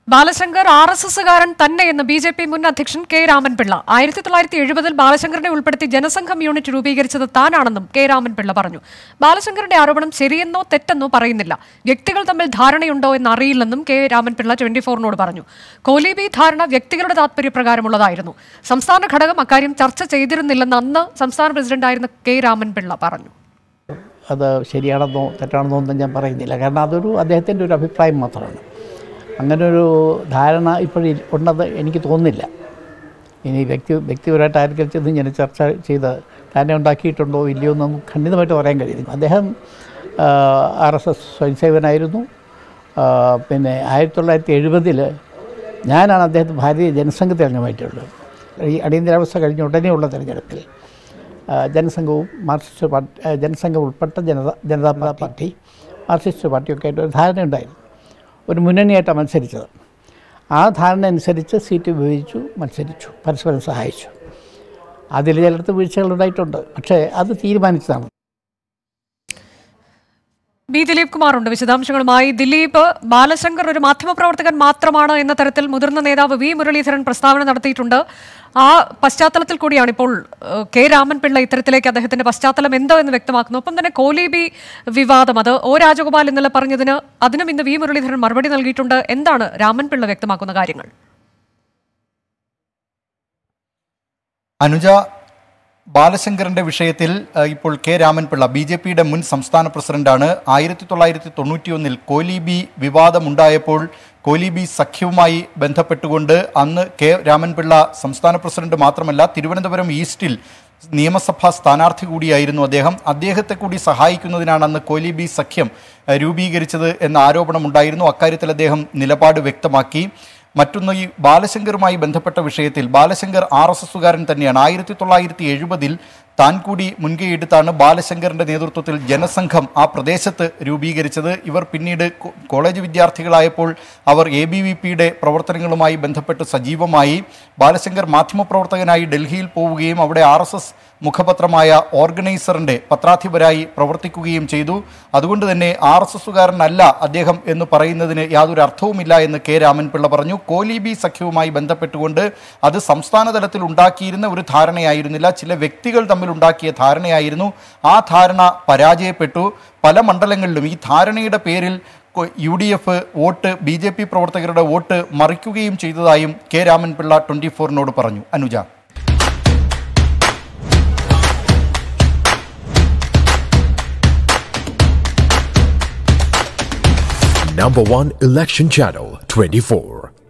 Balashankar R S എസുകാരൻ തന്നെയെന്ന് B J P മുൻ അധ്യക്ഷൻ കെ രാമൻപിള്ള ആയിരത്തി തൊള്ളായിരത്തി എഴുപതിൽ ബാലശങ്കറിനെ ഉൾപ്പെടുത്തി ജനസംഘം യൂണിറ്റ് രൂപീകരിച്ചത് താനാണെന്നും കെ രാമൻപിള്ള പറഞ്ഞു ബാലശങ്കറിന്റെ ആരോപണം ശരിയെന്നോ തെറ്റെന്നോ പറയുന്നില്ല വ്യക്തികൾ തമ്മിൽ ധാരണയുണ്ടോ എന്ന് അറിയില്ലെന്നും കെ രാമൻപിള്ള ട്വന്റി ഫോറിനോട് പറഞ്ഞു കോലീബി ധാരണ വ്യക്തികളുടെ താത്പര്യപ്രകാരമുള്ളതായിരുന്നു സംസ്ഥാന ഘടകം അക്കാര്യം ചർച്ച ചെയ്തിരുന്നില്ലെന്ന് അന്ന് സംസ്ഥാന പ്രസിഡന്റായിരുന്ന കെ രാമൻപിള്ള പറഞ്ഞു അത് ശരിയാണെന്നോ തെറ്റാണെന്നോ ഒന്നും ഞാൻ പറയുന്നില്ല കാരണം അതൊരു അദ്ദേഹത്തിൻ്റെ ഒരു അഭിപ്രായം മാത്രമാണ് അങ്ങനെ ഒരു ധാരണ ഇപ്പോഴും ഉണ്ടെന്ന് എനിക്ക് തോന്നുന്നില്ല ഇനി വ്യക്തി വ്യക്തിപരമായിട്ട് ആർക്കും ചെന്ന് ഞാൻ ചർച്ച ചെയ്ത് തന്നെ ഉണ്ടാക്കിയിട്ടുണ്ടോ ഇല്ലയോ എന്നൊന്നും ഖണ്ഡിതമായിട്ട് പറയാൻ കഴിയുന്നു അദ്ദേഹം ആർ എസ് എസ് സ്വയംസേവനായിരുന്നു ആ, പിന്നെ ആയിരത്തി തൊള്ളായിരത്തി എഴുപതിൽ ഞാനാണ് അദ്ദേഹത്തെ ഭാരതീയ ജനസംഘത്തെ അംഗമായിട്ടുള്ളത് ഈ അടിയന്തരാവസ്ഥ കഴിഞ്ഞ ഉടനെയുള്ള തെരഞ്ഞെടുപ്പിൽ ആ, ജനസംഘവും മാർക്സിസ്റ്റ് പാർട്ടി ആ, ജനസംഘം ഉൾപ്പെട്ട ജനത ജനതാ പാർട്ടി മാർക്സിസ്റ്റ് പാർട്ടിയൊക്കെ ആയിട്ട് ഒരു ധാരണ ഉണ്ടായിരുന്നു ഒരു മുന്നണിയായിട്ടാണ് മത്സരിച്ചത് ആ ധാരണ അനുസരിച്ച് സീറ്റ് വിഭജിച്ചു മത്സരിച്ചു പരസ്പരം സഹായിച്ചു അതിൽ ചിലടത്ത് വീഴ്ചകളുണ്ടായിട്ടുണ്ട് പക്ഷേ അത് തീരുമാനിച്ചതാണ് ബി ദിലീപ് കുമാർ ഉണ്ട് വിശദാംശങ്ങളുമായി ദിലീപ് ബാലശങ്കർ ഒരു മാധ്യമപ്രവർത്തകൻ മാത്രമാണ് എന്ന തരത്തിൽ മുതിർന്ന നേതാവ് വി മുരളീധരൻ പ്രസ്താവന നടത്തിയിട്ടുണ്ട് ആ പശ്ചാത്തലത്തിൽ കൂടിയാണ് ഇപ്പോൾ ഏഹ്, കെ രാമൻപിള്ള ഇത്തരത്തിലേക്ക് അദ്ദേഹത്തിന്റെ പശ്ചാത്തലം എന്തോ എന്ന് വ്യക്തമാക്കുന്നു ഒപ്പം തന്നെ കോലീബി വിവാദം അത് ഒ രാജഗോപാൽ ഇന്നലെ പറഞ്ഞതിന് അതിനും ഇന്ന് വി മുരളീധരൻ മറുപടി നൽകിയിട്ടുണ്ട് എന്താണ് രാമൻപിള്ള വ്യക്തമാക്കുന്ന കാര്യങ്ങൾ അനുജ ബാലശങ്കറിന്റെ വിഷയത്തിൽ അഹ്, ഇപ്പോൾ കെ രാമൻപിള്ള ബി ജെ പിയുടെ മുൻ സംസ്ഥാന പ്രസിഡന്റാണ് ആയിരത്തി തൊള്ളായിരത്തി തൊണ്ണൂറ്റിയൊന്നിൽ കോലീബി വിവാദമുണ്ടായപ്പോൾ കോലീബി സഖ്യവുമായി ബന്ധപ്പെട്ടുകൊണ്ട് അന്ന് കെ രാമൻപിള്ള സംസ്ഥാന പ്രസിഡന്റ് മാത്രമല്ല തിരുവനന്തപുരം ഈസ്റ്റിൽ നിയമസഭാ സ്ഥാനാർത്ഥി കൂടിയായിരുന്നു അദ്ദേഹം അദ്ദേഹത്തെ കൂടി സഹായിക്കുന്നതിനാണ് അന്ന് കോലീബി സഖ്യം അഹ്, രൂപീകരിച്ചത് എന്ന ആരോപണമുണ്ടായിരുന്നു അക്കാര്യത്തിൽ അദ്ദേഹം നിലപാട് വ്യക്തമാക്കി മറ്റൊന്ന് ഈ ബാലശങ്കറുമായി ബന്ധപ്പെട്ട വിഷയത്തിൽ ബാലശങ്കർ ആർ എസ് എസുകാരൻ തന്നെയാണ് ആയിരത്തി തൊള്ളായിരത്തി എഴുപതിൽ താൻ കൂടി മുൻകൈയെടുത്താണ് ബാലശങ്കറിന്റെ നേതൃത്വത്തിൽ ജനസംഘം ആ പ്രദേശത്ത് രൂപീകരിച്ചത് ഇവർ പിന്നീട് കോ- കോളേജ് വിദ്യാർത്ഥികളായപ്പോൾ അവർ എ ബി വി പിയുടെ പ്രവർത്തനങ്ങളുമായി ബന്ധപ്പെട്ട് സജീവമായി ബാലശങ്കർ മാധ്യമപ്രവർത്തകനായി ഡൽഹിയിൽ പോവുകയും അവിടെ ആർ എസ് എസ് മുഖപത്രമായ ഓർഗനൈസറിന്റെ പത്രാധിപരായി പ്രവർത്തിക്കുകയും ചെയ്തു അതുകൊണ്ട് തന്നെ ആർ എസ് എസുകാരനല്ല അദ്ദേഹം എന്ന് പറയുന്നതിന് യാതൊരു അർത്ഥവുമില്ല എന്ന് കെ രാമൻപിള്ള പറഞ്ഞു കോലീബി സഖ്യവുമായി ബന്ധപ്പെട്ടുകൊണ്ട് അത് സംസ്ഥാന തലത്തിൽ ഉണ്ടാക്കിയിരുന്ന ഒരു ധാരണയായിരുന്നില്ല ചില വ്യക്തികൾ തമ്മിൽ ഉണ്ടാക്കിയ ധാരണയായിരുന്നു ആ ധാരണ പരാജയപ്പെട്ടു പല മണ്ഡലങ്ങളിലും ഈ ധാരണയുടെ പേരിൽ കൊ- U D F vote B J P പ്രവർത്തകരുടെ വോട്ട് മറിക്കുകയും ചെയ്തതായും കെ രാമൻപിള്ള ട്വന്റി ഫോറിനോട് പറഞ്ഞു Anuja Number one election channel 24.